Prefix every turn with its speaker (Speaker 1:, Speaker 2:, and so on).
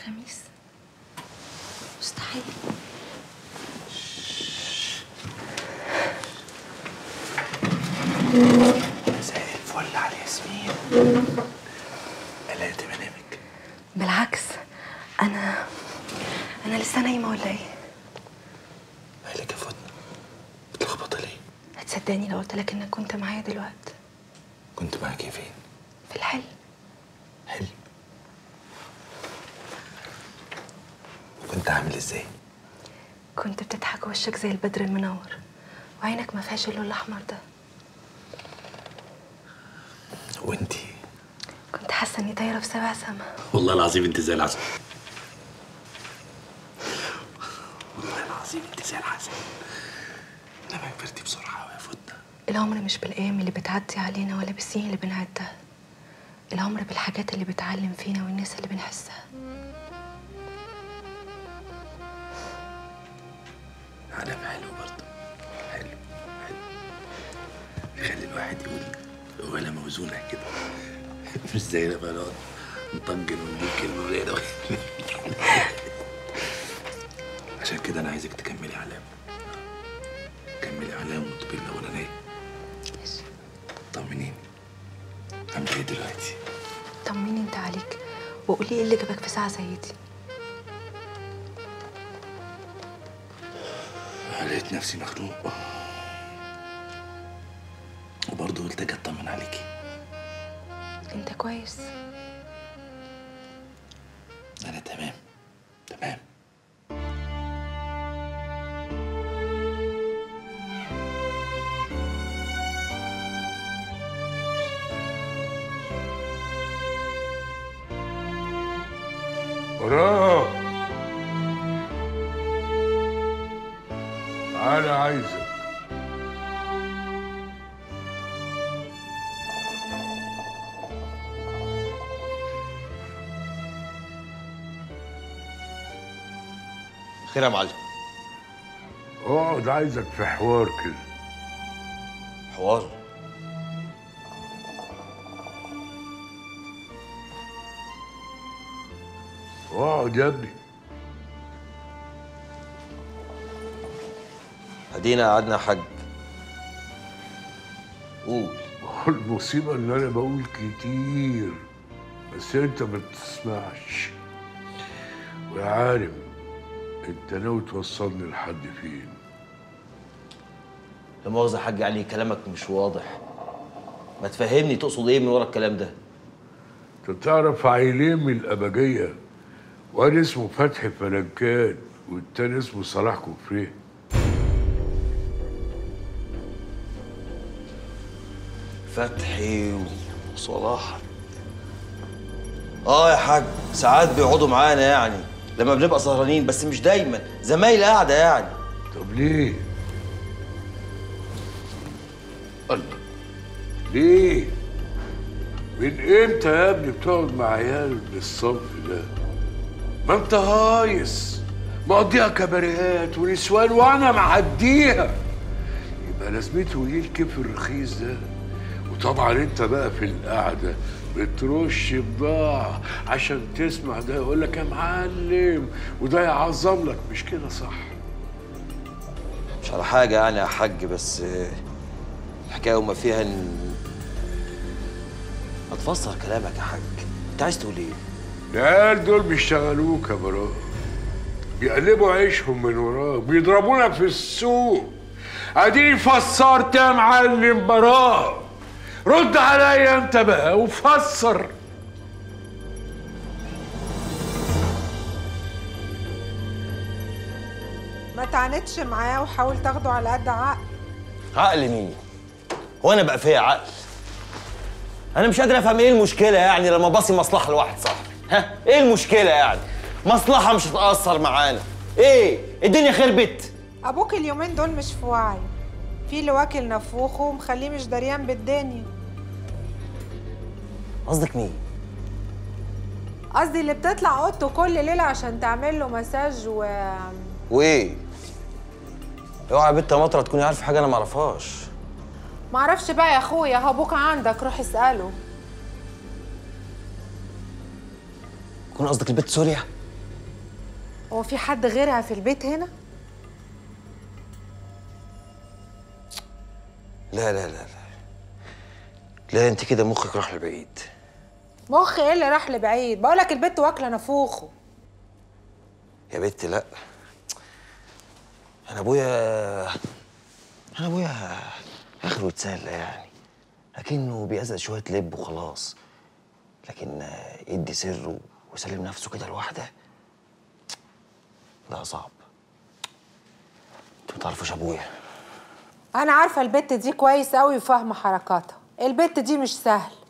Speaker 1: خميس مستحيل
Speaker 2: مساء الفل على ياسمين قلقت منامك
Speaker 1: بالعكس انا انا لسه نايمه ولا ايه
Speaker 2: مالك يا فاطمه متلخبطه ليه
Speaker 1: هتصدقني لو قلت لك انك كنت معايا دلوقتي
Speaker 2: كنت معاكي فين
Speaker 1: في الحلم
Speaker 2: حلو كنت عامل ازاي
Speaker 1: كنت بتضحك وشك زي البدر المنور وعينك ما فيهاش اللون الاحمر ده
Speaker 2: وانتي
Speaker 1: كنت حاسه اني طايره في سبع سما
Speaker 2: والله العظيم انت زي العسل والله العظيم انت زي العسل انما كبرتي بسرعه يا فاطمه
Speaker 1: العمر مش بالايام اللي بتعدي علينا ولا بالسنين اللي بنعدها العمر بالحاجات اللي بتعلم فينا والناس اللي بنحسها
Speaker 2: علم حلو برضه حلو حلو يخلي الواحد يقول ولا موزونة كده مش زي لما نقعد نطجن ونجيب كلمة قليلة عشان كده أنا عايزك تكملي علام كملي علام وتبقي الأولانية
Speaker 1: ماشي
Speaker 2: طمنيني عاملة إيه دلوقتي؟
Speaker 1: طمني انت عليك وقولي ايه اللي جابك في ساعه زي دي
Speaker 2: لقيت نفسي مخنوق وبرضه قلت أجي أطمن عليكي
Speaker 1: انت كويس
Speaker 2: أنا تمام تمام
Speaker 3: براء تعالى عايزك
Speaker 4: خير يا معلم
Speaker 3: اقعد عايزك في حوار كده
Speaker 4: حوار
Speaker 3: اقعد يا ابني
Speaker 4: ادينا قعدنا يا حاج قول
Speaker 3: هو المصيبة ان انا بقول كتير بس انت ما بتسمعش ويا عالم انت ناوي توصلني لحد فين
Speaker 4: لا مؤاخذة يا حاج يعني كلامك مش واضح ما تفهمني تقصد ايه من ورا الكلام ده
Speaker 3: انت تعرف عيلين من الأبجية واد اسمه فتحي فلنكان والتاني اسمه صلاح كفريه
Speaker 4: فتحي وصلاح اه يا حاج ساعات بيقعدوا معانا يعني لما بنبقى سهرانين بس مش دايما زمايل قاعده يعني
Speaker 3: طب ليه؟ الله ليه؟ من امتى يا ابني بتقعد مع عيال بالصنف ده؟ ما انت هايص مقضيها كباريهات ونسوان وانا معديها يبقى لازمته ايه الكيف الرخيص ده؟ وطبعا انت بقى في القعده بترش بضاعة عشان تسمع ده يقول لك يا معلم وده يعظم لك مش كده صح؟
Speaker 4: مش على حاجه يعني يا حاج بس آه، الحكايه وما فيها ان ما تفسر كلامك يا حاج انت عايز تقول ايه
Speaker 3: العيال دول بيشتغلوك يا براء بيقلبوا عيشهم من وراك بيضربونا في السوق اديني فسرت يا معلم براء رد عليا انت بقى وفسر
Speaker 5: ما تعاندش معاه وحاول تاخده على قد عقل
Speaker 4: عقل مين هو انا بقى فيا عقل انا مش قادر افهم ايه المشكله يعني لما باصي مصلحه لواحد صاحبي ها ايه المشكله يعني مصلحه مش هتاثر معانا ايه الدنيا خربت
Speaker 5: ابوك اليومين دول مش في وعي في اللي واكل نفوخه ومخليه مش دريان بالدنيا
Speaker 4: قصدك مين
Speaker 5: قصدي اللي بتطلع اوضته كل ليله عشان تعمل له مساج و
Speaker 4: وايه اوعى يا بنت يا مطره تكوني عارفه حاجه انا ما اعرفهاش
Speaker 5: معرفش بقى يا اخويا هو ابوك عندك روح اساله
Speaker 4: يكون قصدك البنت سوريا
Speaker 5: هو في حد غيرها في البيت هنا
Speaker 4: لا لا لا لا لا انت كده مخك راح لبعيد
Speaker 5: مخي ايه اللي راح لبعيد بقولك البت واكله نافوخه
Speaker 4: يا بنت لا انا ابويا انا ابويا اخره يتسلى يعني لكنه بيأذى شويه لب وخلاص لكن يدي سره ويسلم نفسه كده لوحده لا صعب انتوا ما تعرفوش ابويا
Speaker 5: انا عارفه البت دي كويس قوي وفاهمه حركاتها البت دي مش سهل